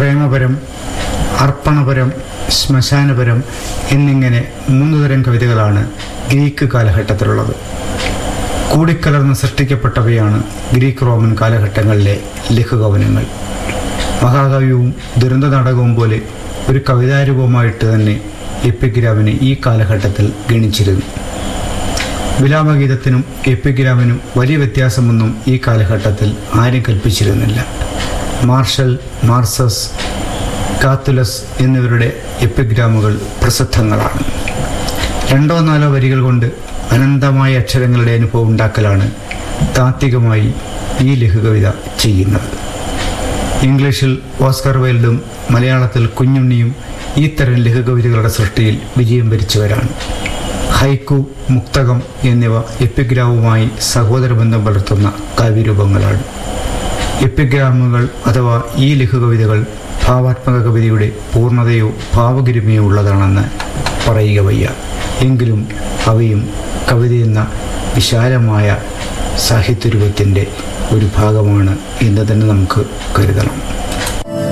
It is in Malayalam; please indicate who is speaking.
Speaker 1: പ്രേമപരം അർപ്പണപരം ശ്മശാനപരം എന്നിങ്ങനെ മൂന്ന് തരം കവിതകളാണ് ഗ്രീക്ക് കാലഘട്ടത്തിലുള്ളത് കൂടിക്കലർന്ന് സൃഷ്ടിക്കപ്പെട്ടവയാണ് ഗ്രീക്ക് റോമൻ കാലഘട്ടങ്ങളിലെ ലഘുകവനങ്ങൾ മഹാകവിയും ദുരന്ത നാടകവും പോലെ ഒരു കവിതാരൂപമായിട്ട് തന്നെ എപ്പിഗ്രാമിനെ ഈ കാലഘട്ടത്തിൽ ഗണിച്ചിരുന്നു വിലാപഗീതത്തിനും എപ്പിഗ്രാമിനും വലിയ വ്യത്യാസമൊന്നും ഈ കാലഘട്ടത്തിൽ ആരും കൽപ്പിച്ചിരുന്നില്ല മാർഷൽ മാർസസ് കാത്തുലസ് എന്നിവരുടെ എപ്പിഗ്രാമുകൾ പ്രസിദ്ധങ്ങളാണ് രണ്ടോ നാലോ വരികൾ കൊണ്ട് അനന്തമായ അക്ഷരങ്ങളുടെ അനുഭവം ഉണ്ടാക്കലാണ് താത്വികമായി ഈ ലഘുകവിത ചെയ്യുന്നത് ഇംഗ്ലീഷിൽ ഓസ്കർ വൈൽഡും മലയാളത്തിൽ കുഞ്ഞുണ്ണിയും ഈ തരം ലഘുകവിതകളുടെ സൃഷ്ടിയിൽ വിജയം വരിച്ചവരാണ് ഹൈക്കു മുക്തകം എന്നിവ എപ്പിഗ്രാമുമായി സഹോദരബന്ധം പുലർത്തുന്ന കാവ്യരൂപങ്ങളാണ് എപ്പിഗ്രാമുകൾ അഥവാ ഈ ലഘുകവിതകൾ ഭാവാത്മക കവിതയുടെ പൂർണ്ണതയോ ഭാവഗരിമയോ ഉള്ളതാണെന്ന് പറയുക വയ്യ എങ്കിലും അവയും കവിതയെന്ന വിശാലമായ സാഹിത്യരൂപത്തിൻ്റെ ഒരു ഭാഗമാണ് എന്ന് തന്നെ നമുക്ക് കരുതണം